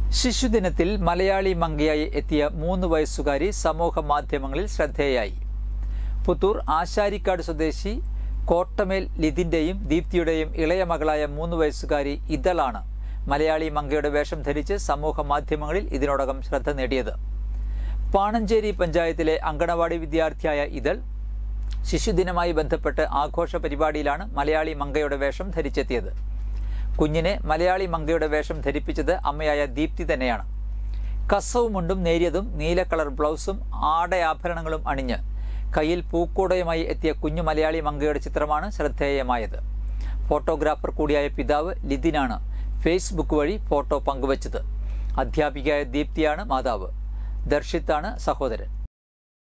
ശിശുദിനത്തിൽ മലയാളി മങ്കയായി എത്തിയ മൂന്ന് വയസ്സുകാരി സമൂഹ മാധ്യമങ്ങളിൽ ശ്രദ്ധേയായി പുത്തൂർ ആശാരിക്കാട് സ്വദേശി കോട്ടമേൽ ലിതിന്റെയും ദീപ്തിയുടെയും ഇളയ മകളായ മൂന്ന് വയസ്സുകാരി ഇതളാണ് മലയാളി മങ്കയുടെ വേഷം ധരിച്ച് സമൂഹ മാധ്യമങ്ങളിൽ ഇതിനോടകം ശ്രദ്ധ നേടിയത് പാണഞ്ചേരി പഞ്ചായത്തിലെ അങ്കണവാടി വിദ്യാർത്ഥിയായ ഇതൾ ശിശുദിനമായി ബന്ധപ്പെട്ട് ആഘോഷ പരിപാടിയിലാണ് മലയാളി മങ്കയുടെ വേഷം ധരിച്ചെത്തിയത് കുഞ്ഞിനെ മലയാളി മങ്കയുടെ വേഷം ധരിപ്പിച്ചത് അമ്മയായ ദീപ്തി തന്നെയാണ് കസവും മുണ്ടും നേരിയതും നീല കളർ ബ്ലൗസും ആടയാഭരണങ്ങളും അണിഞ്ഞ് കയ്യിൽ പൂക്കൂടയുമായി എത്തിയ കുഞ്ഞു മലയാളി മങ്കയുടെ ചിത്രമാണ് ശ്രദ്ധേയമായത് ഫോട്ടോഗ്രാഫർ കൂടിയായ പിതാവ് ലിതിനാണ് ഫേസ്ബുക്ക് വഴി ഫോട്ടോ പങ്കുവച്ചത് അധ്യാപികയായ ദീപ്തിയാണ് മാതാവ് ദർശിത്താണ് സഹോദരൻ